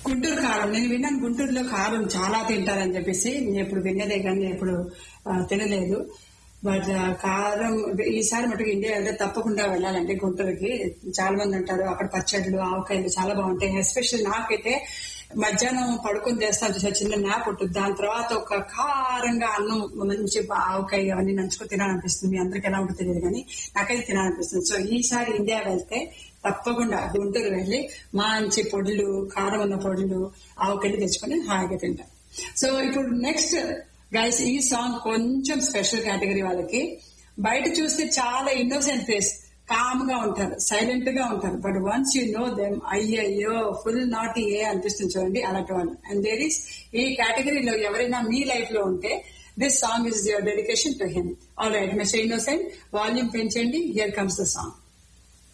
గుంటూరు కారం నేను విన్నాను గుంటూరులో కారం చాలా తింటారని చెప్పేసి నేను ఎప్పుడు విన్నదే కానీ నేను ఎప్పుడు ఆ, తినలేదు బట్ ఆ, కారం ఈసారి మటుకు ఇండియా వెళ్తే తప్పకుండా వెళ్ళాలంటే గుంటూరుకి చాలా మంది అంటారు అక్కడ పచ్చళ్ళు ఆవకాయలు చాలా బాగుంటాయి ఎస్పెషల్ నాకైతే మధ్యాహ్నం పడుకొని చేస్తాను చూసారు చిన్న న్యాప్ ఉంటుంది దాని తర్వాత ఒక కారంగా అన్నం మంచి ఆవకాయ అవన్నీ నంచుకొని తినాలనిపిస్తుంది మీ అందరికి ఎలా ఉంటుందో తెలియదు కానీ నాకైతే తినాలనిపిస్తుంది సో ఈసారి ఇండియా వెళ్తే తప్పకుండా గుంటూరు వెళ్ళి మంచి పొడులు కారం ఉన్న పొడులు ఆవకాయలు తెచ్చుకొని హాయిగా తింటాం సో ఇప్పుడు నెక్స్ట్ గైస్ ఈ సాంగ్ కొంచెం స్పెషల్ కేటగిరీ వాళ్ళకి బయట చూస్తే చాలా ఇన్నోసెంట్ ఫేస్ కామ్ గా ఉంటారు సైలెంట్ గా ఉంటారు but once you know them అయ్యయ్యో ఫుల్ నాట్ ఏ అనిపిస్తుంది చూడండి అలాంటి వాళ్ళు అండ్ దేర్ ఇస్ ఈ కేటగిరీలో ఎవరైనా మీ లైఫ్ లో ఉంటే this song is your dedication to him all right mister innocent volume పెంచండి హియర్ కమ్స్ ద సాంగ్